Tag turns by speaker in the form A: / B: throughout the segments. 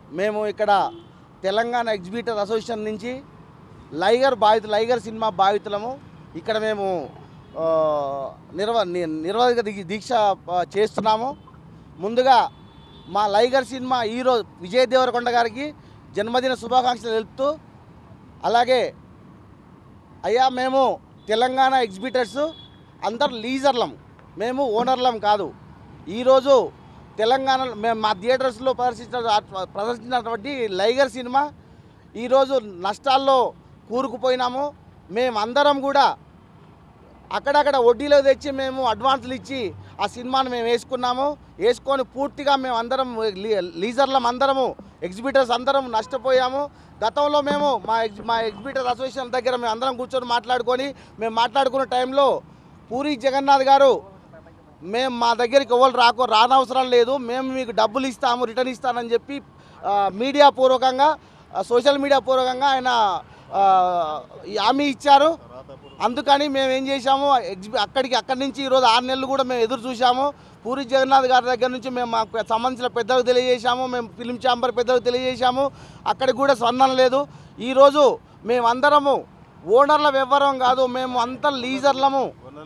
A: మేము ఇక్కడ Telangana exhibitor association నుంచి లైగర్ బాధితులు లైగర్ సినిమా బాధితులము ఇక్కడ మేము ఆ, నిర్వ ని- నిర్వాధిక ది- దీక్ష ఆ, చేస్తున్నాము ముందుగా మా Liger cinema hero Vijay Deverakonda గారికి జన్మదిన శుభాకాంక్షలు తెలుపుతూ అలాగే అయ్యా మేము తెలంగాణ ఎగ్జిబిటర్స్ అందరు లీజర్లం మేము ఓనర్లం కాదు ఈరోజు తెలంగాణ మేము మా థియేటర్స్లో ప్రదర్శించిన ప్రదర్శించినటువంటి లైగర్ సినిమా ఈరోజు నష్టాల్లో కూరుకుపోయినాము మేమందరం కూడా అక్కడక్కడ వడ్డీలో తెచ్చి మేము అడ్వాన్సులు ఇచ్చి ఆ సినిమాను మేము వేసుకున్నాము వేసుకొని పూర్తిగా మేము అందరం లీ- లీజర్లం అందరము ఎగ్జిబిటర్స్ అందరం నష్టపోయాము గతంలో మేము మా ఎగ్జి మా ఎగ్జిబిటర్ అసోసియేషన్ దగ్గర మేము అందరం కూర్చొని మాట్లాడుకొని మేము మాట్లాడుకున్న టైంలో పూరి జగన్నాథ్ గారు మేము మా దగ్గరికి ఎవరు రాకో రానవసరం లేదు మేము మీకు డబ్బులు ఇస్తాము రిటర్న్ ఇస్తానని చెప్పి ఆ, మీడియా పూర్వకంగా ఆ, సోషల్ మీడియా పూర్వకంగా ఆయన ఆ, ఈ హామీ ఇచ్చారు అందుకని మేము ఏం చేశాము ఎగ్జిబి అక్కడికి అక్కడి నుంచి ఈరోజు ఆరు నెలలు కూడా మేము ఎదురు చూసాము పూరి జగన్నాథ్ గారి దగ్గర నుంచి మేము మాకు సంబంధించిన పెద్దలకు తెలియజేశాము మేము ఫిలిం ఛాంబర్ పెద్దలకు తెలియజేశాము అక్కడికి కూడా స్పందన లేదు ఈరోజు మేమందరము ఓనర్ల వ్యవహారం కాదు మేము అంతా లీజర్లము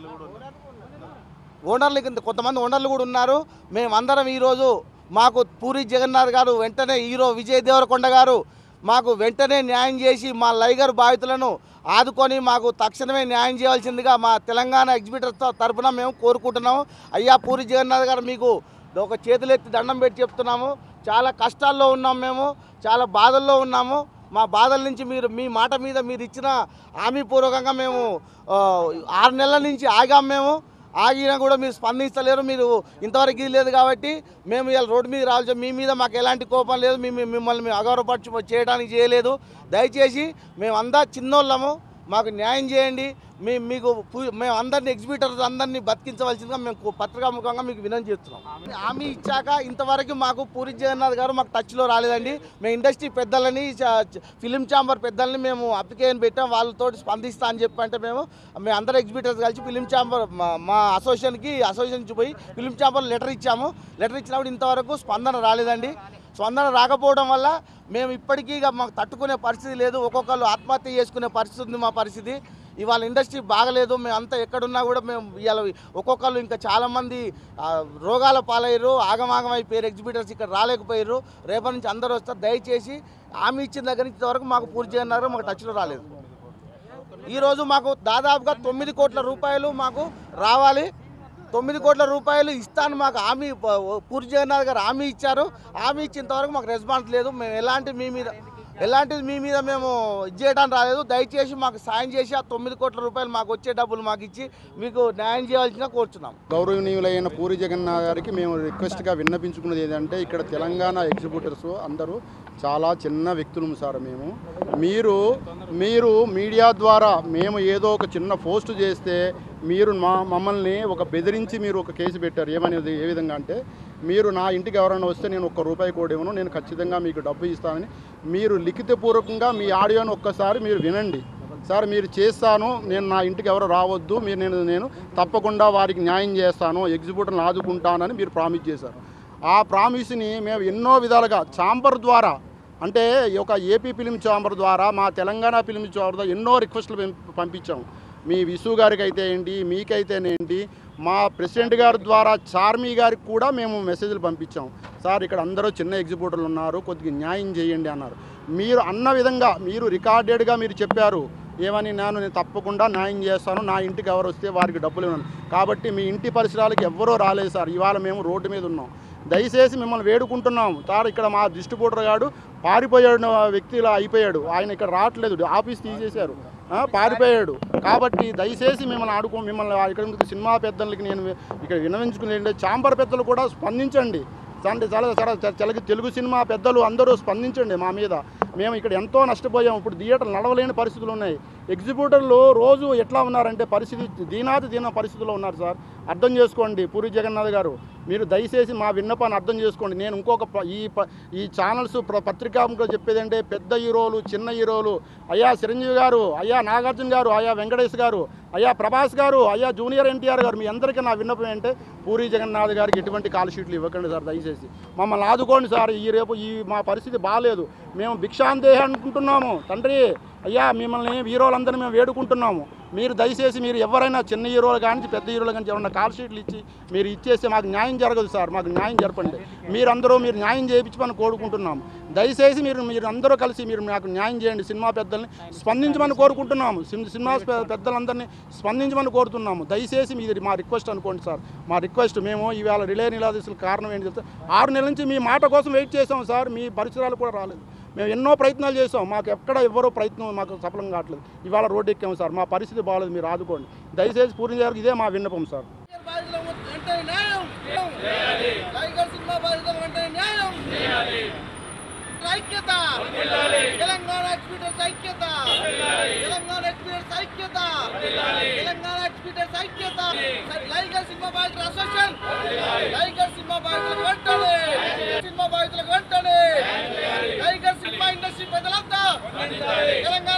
A: ఓనర్లు కింద కొంతమంది ఓనర్లు కూడా ఉన్నారు మేమందరం ఈరోజు మాకు పూరి జగన్నాథ్ గారు వెంటనే హీరో విజయ్ దేవరకొండ గారు మాకు వెంటనే న్యాయం చేసి మా లైగర్ బాధితులను ఆదుకొని మాకు తక్షణమే న్యాయం చేయవలసిందిగా మా తెలంగాణ ఎగ్జిబిటర్ తరఫున మేము కోరుకుంటున్నాము అయ్యా పూరి జగన్నాథ్ గారు మీకు ఒక చేతులెత్తి దండం పెట్టి చెప్తున్నాము చాలా కష్టాల్లో ఉన్నాం మేము చాలా బాధల్లో ఉన్నాము మా బాధల నుంచి మీరు మీ మాట మీద మీరు ఇచ్చిన హామీ పూర్వకంగా మేము ఆ, ఆరు నెలల నుంచి ఆగాం మేము ఆగినా కూడా మీరు స్పందించలేరు మీరు ఇంతవరకు ఇది లేదు కాబట్టి మేము ఇలా రోడ్డు మీద రావాల్సి మీ మీద మాకు ఎలాంటి కోపం లేదు మేము మిమ్మల్ని మేము అగౌరవపరచు చేయడానికి చేయలేదు దయచేసి మేము అందా చిన్నోళ్ళము మాకు న్యాయం చేయండి మీ మీకు పు- మేము అందరినీ ఎగ్జిబిటర్స్ అందరినీ బతికించవలసిందిగా మేము కు- పత్రికాముఖంగా మీకు వినతి చేస్తున్నాం హామీ ఇచ్చాక ఇంతవరకు మాకు పూరి జగన్నాథ్ గారు మాకు టచ్లో రాలేదండి మేము ఇండస్ట్రీ పెద్దలని చ- చ- ఫిలిం ఛాంబర్ పెద్దల్ని మేము అప్లికేషన్ పెట్టాం వాళ్ళతో స్పందిస్తా అని చెప్పి అంటే మేము మేము అందరు ఎగ్జిబిటర్స్ కలిసి ఫిలిం ఛాంబర్ మా- మా అసోసియేషన్కి అసోసియేషన్ నుంచి పోయి ఫిలిం ఛాంబర్ లెటర్ ఇచ్చాము లెటర్ ఇచ్చినప్పుడు ఇంతవరకు స్పందన రాలేదండి స్పందన రాకపోవడం వల్ల మేము ఇప్పటికీ ఇక మాకు తట్టుకునే పరిస్థితి లేదు ఒక్కొక్కరు ఆత్మహత్య చేసుకునే పరిస్థితి ఉంది మా పరిస్థితి ఇవాళ ఇండస్ట్రీ బాగలేదు మేము అంతా ఎక్కడున్నా కూడా మేము ఇవాళ ఒక్కొక్కరు ఇంకా చాలామంది ఆ, రోగాల పాలయ్యారు ఆగమాగం అయిపోయారు ఎగ్జిబిటర్స్ ఇక్కడ రాలేకపోయారు రేపటి నుంచి అందరూ వస్తారు దయచేసి హామీ ఇచ్చిన దగ్గర నుంచి ఇంతవరకు మాకు పూర్తి చేయన్నారు మాకు టచ్లో రాలేదు ఈరోజు మాకు దాదాపుగా తొమ్మిది కోట్ల రూపాయలు మాకు రావాలి తొమ్మిది కోట్ల రూపాయలు ఇస్తాను మాకు హామీ ప- పూరి జగన్నాథ్ గారు హామీ ఇచ్చారు హామీ ఇచ్చేంతవరకు మాకు రెస్పాన్స్ లేదు మేము ఎలాంటి మీ మీద ఎలాంటిది మీ మీద మేము ఇది చేయడానికి రాలేదు దయచేసి మాకు సాయం చేసి ఆ తొమ్మిది కోట్ల రూపాయలు మాకు వచ్చే డబ్బులు మాకు ఇచ్చి మీకు న్యాయం చేయవలసిన కోరుచున్నాం
B: గౌరవనీయులైన పూరి జగన్నాథ్ గారికి మేము రిక్వెస్ట్గా విన్నపించుకున్నది ఏంటంటే ఇక్కడ తెలంగాణ ఎగ్జిబిటర్స్ అందరూ చాలా చిన్న వ్యక్తులు సార్ మేము మీరు మీరు మీడియా ద్వారా మేము ఏదో ఒక చిన్న పోస్ట్ చేస్తే మీరు మా మమ్మల్ని ఒక బెదిరించి మీరు ఒక కేసు పెట్టారు ఏమనేది ఏ విధంగా అంటే మీరు నా ఇంటికి ఎవరైనా వస్తే నేను ఒక్క రూపాయి కూడా ఇవ్వను నేను ఖచ్చితంగా మీకు డబ్బు ఇస్తానని మీరు లిఖితపూర్వకంగా మీ ఆడియోను ఒక్కసారి మీరు వినండి సార్ మీరు చేస్తాను నేను నా ఇంటికి ఎవరు రావద్దు మీరు నేను నేను తప్పకుండా వారికి న్యాయం చేస్తాను ఎగ్జిక్యూటివ్ని ఆదుకుంటానని మీరు ప్రామిస్ చేశారు ఆ ప్రామిస్ని మేము ఎన్నో విధాలుగా ఛాంబర్ ద్వారా అంటే ఈ యొక్క ఏపీ ఫిలిం ఛాంబర్ ద్వారా మా తెలంగాణ ఫిలిం ఛాంబర్ ద్వారా ఎన్నో రిక్వెస్ట్లు పంపి- పంపించాము మీ విసు గారికి అయితే ఏంటి మీకైతేనేంటి మా ప్రెసిడెంట్ గారి ద్వారా చార్మీ గారికి కూడా మేము మెసేజ్లు పంపించాం సార్ ఇక్కడ అందరూ చిన్న ఎగ్జిక్యూటివ్లు ఉన్నారు కొద్దిగా న్యాయం చేయండి అన్నారు మీరు అన్న విధంగా మీరు రికార్డెడ్గా మీరు చెప్పారు ఏమని నేను నేను తప్పకుండా న్యాయం చేస్తాను నా ఇంటికి ఎవరు వస్తే వారికి డబ్బులు ఇవ్వను కాబట్టి మీ ఇంటి పరిసరాలకు ఎవ్వరూ రాలేదు సార్ ఇవాళ మేము రోడ్డు మీద ఉన్నాం దయచేసి మిమ్మల్ని వేడుకుంటున్నాం సార్ ఇక్కడ మా డిస్ట్రిబ్యూటర్ గాడు పారిపోయాడు వ్యక్తిలా అయిపోయాడు ఆయన ఇక్కడ రావట్లేదు ఆఫీస్ తీసేశారు ఆ, పారిపోయాడు కాబట్టి దయచేసి మిమ్మల్ని ఆడుకో మిమ్మల్ని ఇక్కడ ఉన్న సినిమా పెద్దలకి నేను ఇక్కడ వినవించుకునే చాంబర్ పెద్దలు కూడా స్పందించండి అంటే చాలా చాలా తెలుగు తెలుగు సినిమా పెద్దలు అందరూ స్పందించండి మా మీద మేము ఇక్కడ ఎంతో నష్టపోయాం ఇప్పుడు థియేటర్లు నడవలేని పరిస్థితులు ఉన్నాయి ఎగ్జిక్యూటర్లు రోజు ఎట్లా ఉన్నారంటే పరిస్థితి దీనాది దీన పరిస్థితుల్లో ఉన్నారు సార్ అర్థం చేసుకోండి పూరి జగన్నాథ్ గారు మీరు దయచేసి మా విన్నపాన్ని అర్థం చేసుకోండి నేను ఇంకొక ప- ఈ ప- ఈ ఛానల్స్ ప్ర- పత్రికాముఖంగా చెప్పేదంటే పెద్ద హీరోలు చిన్న హీరోలు అయ్యా చిరంజీవి గారు అయ్యా నాగార్జున గారు అయ్యా వెంకటేష్ గారు అయ్యా ప్రభాస్ గారు అయ్యా జూనియర్ ఎన్టీఆర్ గారు మీ అందరికీ నా విన్నపం ఏంటంటే పూరి జగన్నాథ్ గారికి ఎటువంటి కాల్ షీట్లు ఇవ్వకండి సార్ దయచేసి మమ్మల్ని ఆదుకోండి సార్ ఈ రేపు ఈ మా పరిస్థితి బాగాలేదు మేము భిక్షాందేహ అనుకుంటున్నాము తండ్రి అయ్యా మిమ్మల్ని హీరోలందరినీ మేము వేడుకుంటున్నాము మీరు దయచేసి మీరు ఎవరైనా చిన్న హీరోలు కానీ పెద్ద హీరోలు కానీ ఎవరైనా కాల్ షీట్లు ఇచ్చి మీరు ఇచ్చేస్తే మాకు న్యాయం జరగదు సార్ మాకు న్యాయం జరపండి మీరందరూ మీరు న్యాయం చేయించమని కోరుకుంటున్నాము దయచేసి మీరు మీరు అందరూ కలిసి మీరు మాకు న్యాయం చేయండి సినిమా పెద్దల్ని స్పందించమని కోరుకుంటున్నాము సిన్- సినిమా పె- పెద్దలందరినీ స్పందించమని కోరుతున్నాము దయచేసి మీది మా రిక్వెస్ట్ అనుకోండి సార్ మా రిక్వెస్ట్ మేము ఈవేళ రిలే నిలాదీసుల కారణం ఏంటి చెప్తే ఆరు నెలల నుంచి మీ మాట కోసం వెయిట్ చేసాం సార్ మీ పరిసరాలు కూడా రాలేదు మేము ఎన్నో ప్రయత్నాలు చేసాం మాకు ఎక్కడ ఎవ్వరూ ప్రయత్నం మాకు సఫలం కావట్లేదు ఇవాళ రోడ్డు ఎక్కాము సార్ మా పరిస్థితి బాగాలేదు మీరు ఆదుకోండి దయచేసి పూర్తి గారికి ఇదే మా విన్నపం సార్
A: బాధితులకు వెంటనే న్యాయం టైగర్ సినిమా బాధితులకు వెంటనే న్యాయం ఐక్యత తెలంగాణ ఎక్స్పీరియన్స్ ఐక్యత తెలంగాణ ఎక్స్పీరియన్స్ ఐక్యత తెలంగాణ ఎక్స్పీరియన్స్ ఐక్యత టైగర్ సినిమా బాధితుల అసోసియేషన్ టైగర్ సినిమా బాధితులకు వెంటనే సినిమా బాధితులకు వెంటనే టైగర్ సినిమా ఇండస్ట్రీ ప్రజలంతా తెలంగాణ